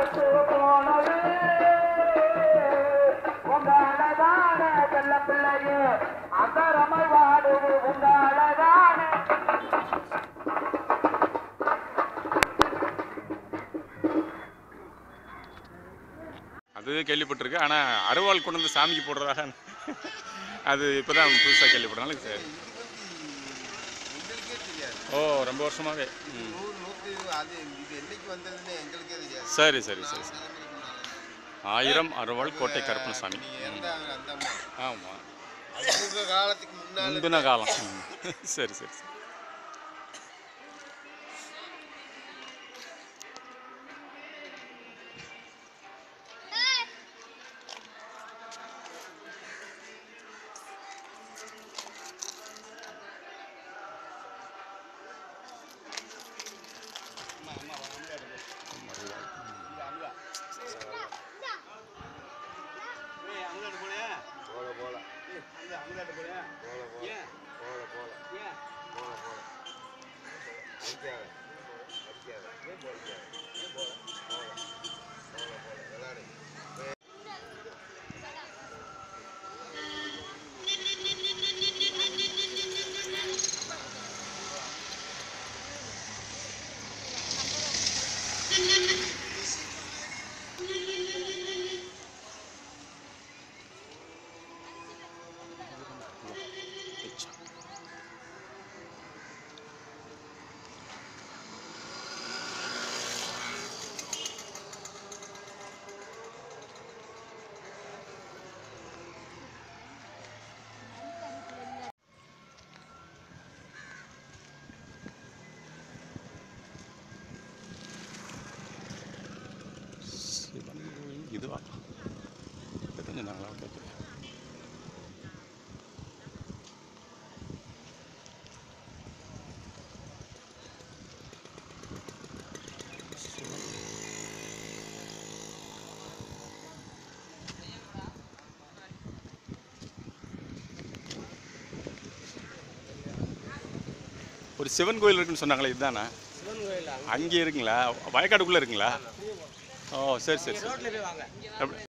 மனசு போனது உங்க அழகான செல்ல பிள்ளையே அந்தரமை வாடுது உங்க அழகான அது கேள்விப்பட்டிருக்கு ஆனால் அருவாள் கொண்டு வந்து சாமிக்கு போடுறதாக அது இப்போ தான் புதுசாக கேள்விப்படுறனால சரி எங்களுக்கே தெரியாது ஓ ரொம்ப வருஷமாகவே ம் நூறு நூற்றி அது இது என்னைக்கு வந்ததுன்னு எங்களுக்கே தெரியாது சரி சரி சரி சரி ஆயிரம் அருவாள் கோட்டை கருப்பணசாமி நீங்க எந்த அந்த அம்மா ஆமாம் அவங்க காலத்துக்கு முன்னால முந்தின காலம் ம். சரி சரி சரி போல போல போல போல போல போல போல போல அடிக்காத அடிக்காத ஏன் போல ஏன் போல போல போல போல விளையாடு சிவன் கோயில் இதுவா தெரிஞ்சுருந்தாங்களா ஓகே ஓகே ஒரு சிவன் கோயில் இருக்குன்னு சொன்னாங்களே இதுதானே அங்கே இருக்குங்களா வயக்காடுக்குள்ளே இருக்குங்களா ஓ சரி சரி சரி அப்படி-